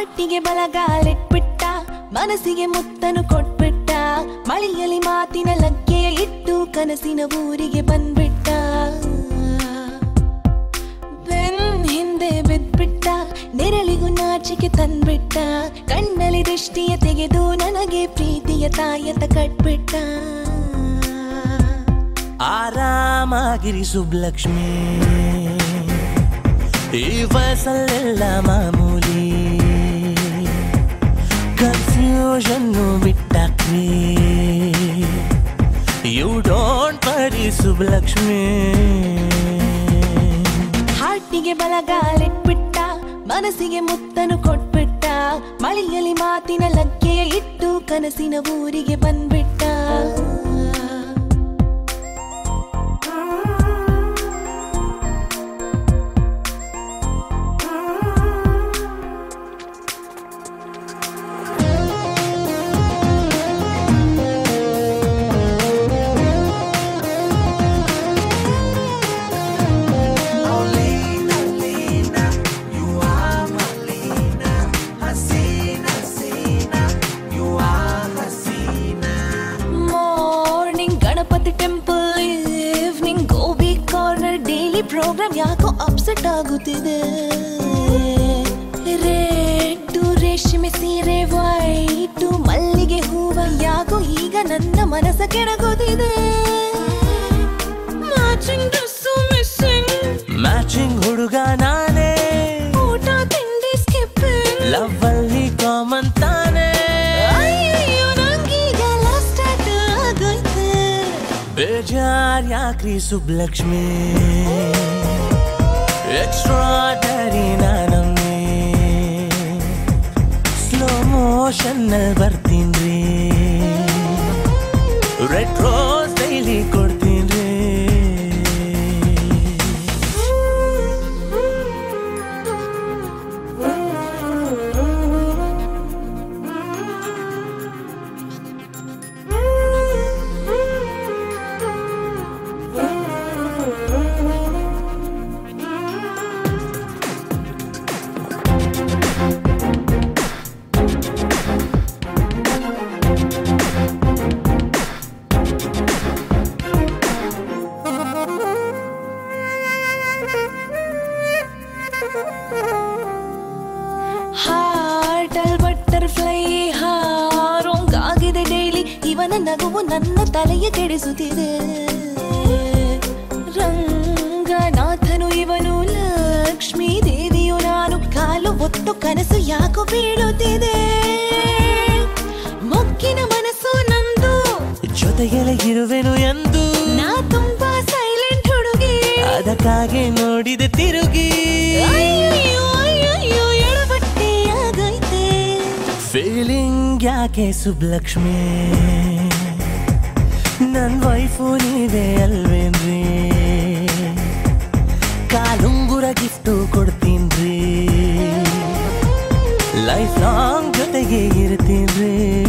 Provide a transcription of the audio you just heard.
ಹಾಟಿಗೆ ಬಲಗಾಲಿಟ್ಬಿಟ್ಟ ಮನಸ್ಸಿಗೆ ಮುತ್ತನು ಕೊಟ್ಬಿಟ್ಟ ಮಳೆಯಲ್ಲಿ ಮಾತಿನ ಲಗ್ಗೆಯ ಇಟ್ಟು ಕನಸಿನ ಊರಿಗೆ ಬಂದ್ಬಿಟ್ಟ ಬೆನ್ ಹಿಂದೆ ಬಿದ್ಬಿಟ್ಟ ನೆರಳಿಗೂ ನಾಚಿಕೆ ತಂದ್ಬಿಟ್ಟ ಕಣ್ಣಲ್ಲಿ ದೃಷ್ಟಿಯ ತೆಗೆದು ನನಗೆ ಪ್ರೀತಿಯ ತಾಯತ ಕಟ್ಬಿಟ್ಟ ಆರಾಮಾಗಿರಿ ಸುಬ್ಲಕ್ಷ್ಮಿ ಈ ವಯಸ್ಸಲ್ಲೆಲ್ಲ ಮಾಮೂಲಿ ಕನ್ಫ್ಯೂಷನ್ನು ಬಿಟ್ಟಾಕ್ರಿ ಯು ಡೋಂಟ್ ವರಿ ಸುಬ್ಲಕ್ಷ್ಮಿ ಹಾಟಿಗೆ ಬಲಗಾಲಿಟ್ಬಿಟ್ಟ ಮನಸ್ಸಿಗೆ ಮುತ್ತನು ಕೊಟ್ಬಿಟ್ಟ ಮಳೆಯಲ್ಲಿ ಮಾತಿನ ಲಗ್ಗೆಯ ಇಟ್ಟು ಕನಸಿನ ಊರಿಗೆ ಬಂದ್ಬಿಟ್ಟ morning Ganapati temple evening gobi corner daily programme ಯಾಕೋ ಅಪ್ಸೆಟ್ ಆಗುತ್ತಿದೆ ರೆಡ್ ರೇಷ್ಮೆ ಸೀರೆ ವೈಟು ಮಲ್ಲಿಗೆ ಹೂವ ಯಾಕೋ ಈಗ ನನ್ನ ಮನಸ್ಸ ಕೆಣಗೋದಿದೆ ಮ್ಯಾಚಿಂಗ್ ಡ್ರೆಸ್ಸು ಮಿಸ್ಸಿಂಗ್ ಮ್ಯಾಚಿಂಗ್ ಹುಡುಗ ನಾನೇ ಊಟ ತಿಂಡಿ ಸ್ಕಿಪ್ಪಿಂಗ್ ಲವ್ ಅಲ್ಲಿ ಕಾಮನ್ ತಾನೇ ಅಯ್ಯಯ್ಯೋ ನಂಗೀಗ ಲವ್ ಸ್ಟಾರ್ಟ್ ಆಗೋಯ್ತು ಬೇಜಾರ್ ಯಾಕ್ರಿ ಸುಬ್ಲಕ್ಷ್ಮಿ ಎಕ್ಸ್ಟ್ರಾಡರಿ ನಾನಮ್ಮಿ ಸ್ಲೋ ಮೋಷನ್ ಬರ್ತೀನ್ರಿ ರೆಡ್ ರೋಸ್ ಡೈಲಿ ಕೊಡ್ತೀನ್ರಿ ಹಾರ್ಟಲ್ ಬಟರ್ಫ್ಲೈ ಹಾರೋಂಗಾಗಿದೆ ಡೈಲಿ ಇವನ ನಗುವು ನನ್ನ ತಲೆಯ ಕೆಡಿಸುತ್ತಿದೆ ರಂಗನಾಥನು ಇವನು ಲಕ್ಷ್ಮೀ ದೇವಿಯು ನಾನು ಕಾಲು ಒತ್ತು ಕನಸು ಯಾಕೋ ಬೀಳುತ್ತಿದೆ ಮೊಕ್ಕಿನ ಮನಸ್ಸು ನಂದು ಜೊತೆಗೆಲೆ ಇರುವೆನು ಎಂದು ನಾ ತುಂಬಾ ಸೈಲೆಂಟ್ ಹುಡುಗಿ ಅದಕ್ಕಾಗಿ ನೋಡಿದೆ ತಿರುಗಿ ಅಯ್ಯಯ್ಯೋ ಅಯ್ಯಯ್ಯೋ ಎಡವಟ್ಟೆ ಆಗೈತೆ ಫೀಲಿಂಗ್ ಯಾಕೆ ಸುಬ್ಲಕ್ಷ್ಮಿ ನನ್ ವೈಫು ನೀವೇ ಅಲ್ವೇನ್ರಿ ಕಾಲುಂಗುರ ಗಿಫ್ಟು ಕೊಡ್ತೀನ್ರಿ ಲೈಫ್ ಲಾಂಗ್ ಜೊತೆಗೆ ಇರ್ತೀನ್ರಿ